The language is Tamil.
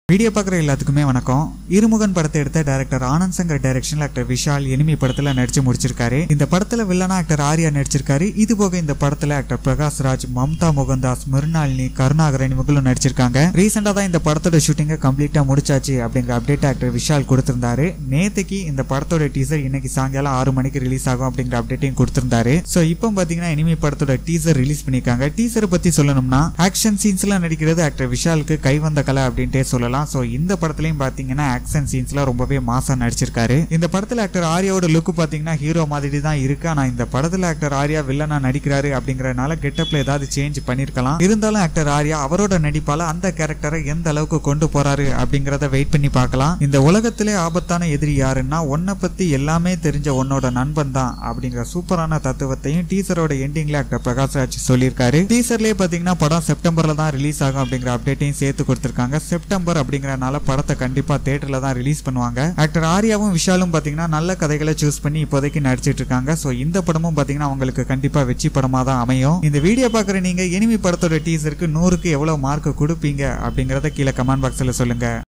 வீடியோ பார்க்குற எல்லாத்துக்குமே வணக்கம் இருமுகன் படத்தை எடுத்த டைரக்டர் ஆனந்த் சங்கர் டைரக்ஷன்ல ஆக்டர் விஷால் எனிமி படத்துல நடிச்சு முடிச்சிருக்காரு இந்த படத்துல வில்லனா ஆக்டர் ஆர்யா நடிச்சிருக்காரு இது போக இந்த படத்துல ஆக்டர் பிரகாஷ் ராஜ் மம்தா மோகன்தாஸ் மிருனாலினி கருணாகரன் இவங்களும் நடிச்சிருக்காங்க ரீசெண்டா தான் இந்த படத்தோட ஷூட்டிங்கை கம்ப்ளீட்டா முடிச்சாச்சு அப்படிங்கிற அப்டேட் ஆக்டர் விஷால் கொடுத்திருந்தாரு நேத்துக்கு இந்த படத்தோட டீசர் இன்னைக்கு சாயங்காலம் ஆறு மணிக்கு ரிலீஸ் ஆகும் அப்படிங்கிற அப்டேட்டையும் கொடுத்திருந்தாரு ஸோ இப்போ பாத்தீங்கன்னா இனிமே படத்தோட டீசர் ரிலீஸ் பண்ணிருக்காங்க டீசரை பத்தி சொல்லணும்னா ஆக்ஷன் சீன்ஸ்லாம் நடிக்கிறது ஆக்டர் விஷாலுக்கு கை வந்த கலை அப்படின்ட்டே சொல்லலாம் ஸோ இந்த படத்துலயும் பாத்தீங்கன்னா ஆக்ஷன் சீன்ஸ்லாம் ரொம்பவே மாசா நடிச்சிருக்காரு இந்த படத்துல ஆக்டர் ஆர்யாவோட லுக் பாத்தீங்கன்னா ஹீரோ மாதிரி தான் இருக்கு ஆனா இந்த படத்துல ஆக்டர் ஆர்யா வில்லனா நடிக்கிறாரு அப்படிங்கறதுனால கெட்டப்ல ஏதாவது சேஞ்ச் பண்ணிருக்கலாம் இருந்தாலும் ஆக்டர் ஆர்யா அவரோட நடிப்பால அந்த கேரக்டரை எந்த அளவுக்கு கொண்டு போறாரு அப்படிங்கறத வெயிட் பண்ணி பார்க்கலாம் இந்த உலகத்திலே ஆபத்தான எதிரி யாருன்னா உன்னை பத்தி எல்லாமே தெரிஞ்ச உன்னோட நண்பன் தான் அப்படிங்கிற சூப்பரான தத்துவத்தையும் டீசரோட எண்டிங்ல ஆக்டர் பிரகாஷ் ராஜ் சொல்லியிருக்காரு டீசர்லயே பாத்தீங்கன்னா படம் செப்டம்பர்ல தான் ரிலீஸ் ஆகும் அப்படிங்கிற அப்டேட்டையும் சேர்த்து கொடுத்திருக்காங்க செப்டம்பர் அப்படிங்கறனால படத்தை கண்டிப்பா தியேட்டர்ல தான் ரிலீஸ் பண்ணுவாங்க ஆக்டர் ஆர்யாவும் விஷாலும் பாத்தீங்கன்னா நல்ல கதைகளை சூஸ் பண்ணி இப்போதைக்கு நடிச்சிட்டு இருக்காங்க சோ இந்த படமும் பாத்தீங்கன்னா உங்களுக்கு கண்டிப்பா வெற்றி படமா தான் அமையும் இந்த வீடியோ பாக்குற நீங்க எனிமி படத்தோட டீசருக்கு நூறுக்கு எவ்வளவு மார்க் கொடுப்பீங்க அப்படிங்கறத கீழே கமெண்ட் பாக்ஸ்ல சொல்லுங்க